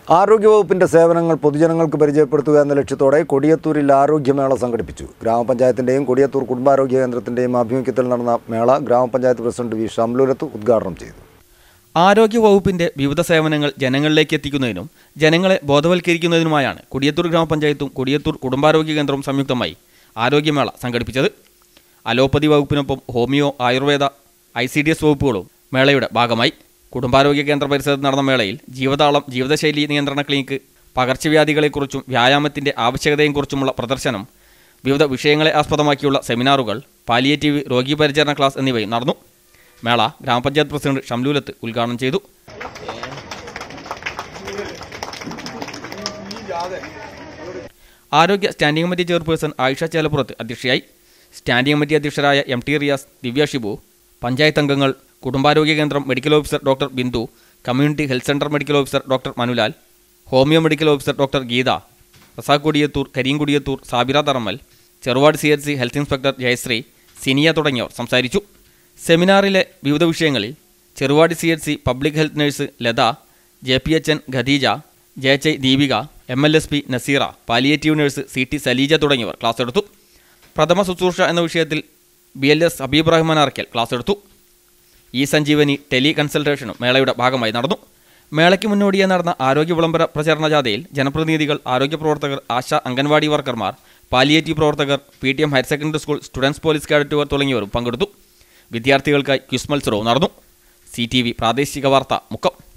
ആരോഗ്യവകുപ്പിന്റെ സേവനങ്ങൾ പൊതുജനങ്ങൾക്ക് പരിചയപ്പെടുത്തുക എന്ന ലക്ഷ്യത്തോടെ കൊടിയത്തൂരിൽ ആരോഗ്യമേള സംഘടിപ്പിച്ചു ഗ്രാമപഞ്ചായത്തിന്റെയും കൊടിയത്തൂർ കുടുംബാരോഗ്യ കേന്ദ്രത്തിന്റെയും ആഭിമുഖ്യത്തിൽ നടന്ന മേള ഗ്രാമപഞ്ചായത്ത് പ്രസിഡന്റ് വി ഷംലൂലത്ത് ഉദ്ഘാടനം ചെയ്തു ആരോഗ്യവകുപ്പിന്റെ വിവിധ സേവനങ്ങൾ ജനങ്ങളിലേക്ക് എത്തിക്കുന്നതിനും ജനങ്ങളെ ബോധവൽക്കരിക്കുന്നതിനുമായാണ് കൊടിയത്തൂർ ഗ്രാമപഞ്ചായത്തും കൊടിയത്തൂർ കുടുംബാരോഗ്യ കേന്ദ്രവും സംയുക്തമായി ആരോഗ്യമേള സംഘടിപ്പിച്ചത് അലോപ്പതി വകുപ്പിനൊപ്പം homeo ayurveda I C D S വകുപ്പുകളും മേളയുടെ ഭാഗമായി കുടുംബാരോഗ്യ കേന്ദ്ര പരിസരത്ത് നടന്ന മേളയിൽ ജീവതാളം ജീവിതശൈലി നിയന്ത്രണ ക്ലിനിക്ക് പകർച്ചവ്യാധികളെക്കുറിച്ചും വ്യായാമത്തിന്റെ ആവശ്യകതയെക്കുറിച്ചുമുള്ള പ്രദർശനം വിവിധ വിഷയങ്ങളെ ആസ്പദമാക്കിയുള്ള സെമിനാറുകൾ പാലിയേറ്റീവ് രോഗീ പരിചരണ ക്ലാസ് എന്നിവയും നടന്നു മേള ഗ്രാമപഞ്ചായത്ത് പ്രസിഡന്റ് ഷംലൂലത്ത് ഉദ്ഘാടനം ചെയ്തു ആരോഗ്യ standing committee chairperson Ayisha Chelappurath അധ്യക്ഷയായി സ്റ്റാൻഡിംഗ് കമ്മിറ്റി അധ്യക്ഷരായ എം ടി റിയാസ് ദിവ്യ ഷിബു പഞ്ചായത്ത് അംഗങ്ങൾ കുടുംബാരോഗ്യ കേന്ദ്രം medical officer doctor Bindu community health centre medical officer doctor Manulal homeo medical officer doctor Geetha Razak Kodiyathur Kareem Kodiyathur Sabira Tharammal Cheruvadi C H C health inspector Jayasree Siniya തുടങ്ങിയവർ സംസാരിച്ചു സെമിനാറിലെ വിവിധ വിഷയങ്ങളിൽ Cheruvadi C H C public health nurse Latha J P H N Khadija J H I Deepika M L S P Naseera palliative nurse C T Saleeja തുടങ്ങിയവർ class എടുത്തു പ്രഥമ ശുശ്രൂഷ എന്ന വിഷയത്തിൽ B L S Habeeb Rahman Arackal class എടുത്തു ഇ സഞ്ജീവനി ടെലി കൺസൾട്ടേഷനും മേളയുടെ ഭാഗമായി നടന്നു മേളയ്ക്ക് മുന്നോടിയായി നടന്ന ആരോഗ്യ വിളംബര പ്രചരണ ജാഥയിൽ ജനപ്രതിനിധികൾ ആരോഗ്യ പ്രവർത്തകർ ആശ അംഗൻവാടി വർക്കർമാർ പാലിയേറ്റീവ് പ്രവർത്തകർ P T M higher secondary school students police കാഡറ്റുകൾ തുടങ്ങിയവരും പങ്കെടുത്തു വിദ്യാർത്ഥികൾക്കായി ക്വിസ് മത്സരവും നടന്നു സി ടി വി പ്രാദേശിക വാർത്ത മുക്കം